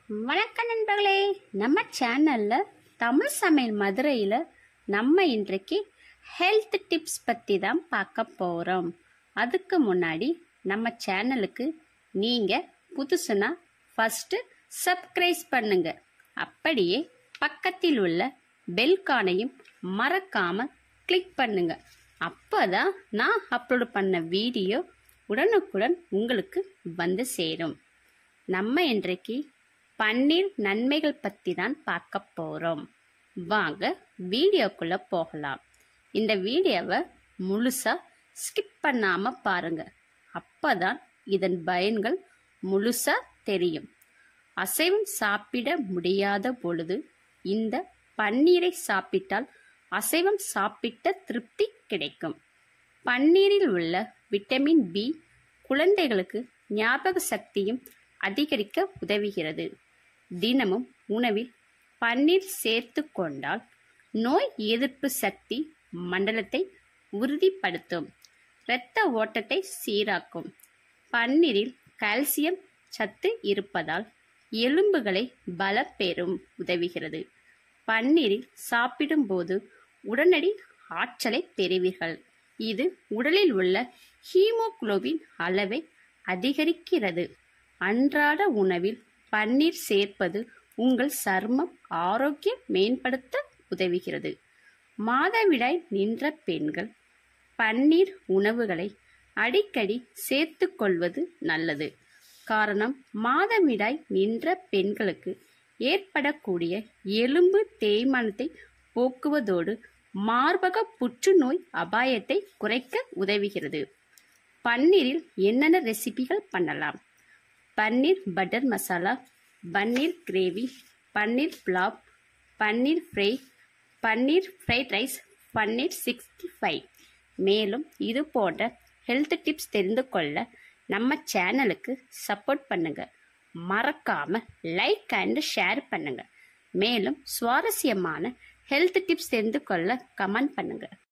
வணக்கம் நண்பர்களே நம்ம சேனல்ல தமிழ் சமையல் மதுரையில் நம்ம இன்றைக்கு ஹெல்த் டிப்ஸ் பற்றி தான் பார்க்க போகிறோம் அதுக்கு முன்னாடி நம்ம சேனலுக்கு நீங்கள் புதுசுனா ஃபஸ்ட்டு சப்ஸ்கிரைப் பண்ணுங்க அப்படியே பக்கத்தில் உள்ள பெல்கானையும் மறக்காம கிளிக் பண்ணுங்க அப்போதான் நான் அப்லோட் பண்ண வீடியோ உடனுக்குடன் உங்களுக்கு வந்து சேரும் நம்ம இன்றைக்கு பன்னீர் நன்மைகள் பற்றி தான் பார்க்க போகிறோம் வாங்க வீடியோக்குள்ளே போகலாம் இந்த வீடியோவை முழுசாக ஸ்கிப் பண்ணாமல் பாருங்க அப்பதான் இதன் பயன்கள் முழுசாக தெரியும் அசைவம் சாப்பிட முடியாத பொழுது இந்த பன்னீரை சாப்பிட்டால் அசைவம் சாப்பிட்ட திருப்தி கிடைக்கும் பன்னீரில் உள்ள விட்டமின் பி குழந்தைகளுக்கு ஞாபக சக்தியும் அதிகரிக்க உதவுகிறது தினமும் உணவில் பன்னீர் சேர்த்து கொண்டால் நோய் எதிர்ப்பு சக்தி மண்டலத்தை உறுதிப்படுத்தும் இரத்த ஓட்டத்தை சீராக்கும் பன்னீரில் கால்சியம் சத்து இருப்பதால் எலும்புகளை பலப்பெறும் உதவுகிறது பன்னீரில் சாப்பிடும்போது உடனடி ஆற்றலை பெறுவீர்கள் இது உடலில் உள்ள ஹீமோகுளோபின் அளவை அதிகரிக்கிறது அன்றாட உணவில் பன்னீர் சேர்ப்பது உங்கள் சர்மம் ஆரோக்கியம் மேம்படுத்த உதவுகிறது மாதவிடாய் நின்ற பெண்கள் பன்னீர் உணவுகளை அடிக்கடி சேர்த்து கொள்வது நல்லது காரணம் மாதவிடாய் நின்ற பெண்களுக்கு ஏற்படக்கூடிய எலும்பு தேய்மானத்தை போக்குவதோடு மார்பக புற்றுநோய் அபாயத்தை குறைக்க உதவுகிறது பன்னீரில் என்னென்ன ரெசிபிகள் பண்ணலாம் paneer butter masala paneer gravy paneer pulao paneer fry paneer fried rice paneer sixty five மேலும் இது போன்ற ஹெல்த் டிப்ஸ் தெரிந்து கொள்ள நம்ம சேனலுக்கு சப்போர்ட் பண்ணுங்க மறக்காம லைக் அண்ட் ஷேர் பண்ணுங்க மேலும் சுவாரஸ்யமான ஹெல்த் டிப்ஸ் தெரிந்து கொள்ள கமெண்ட் பண்ணுங்க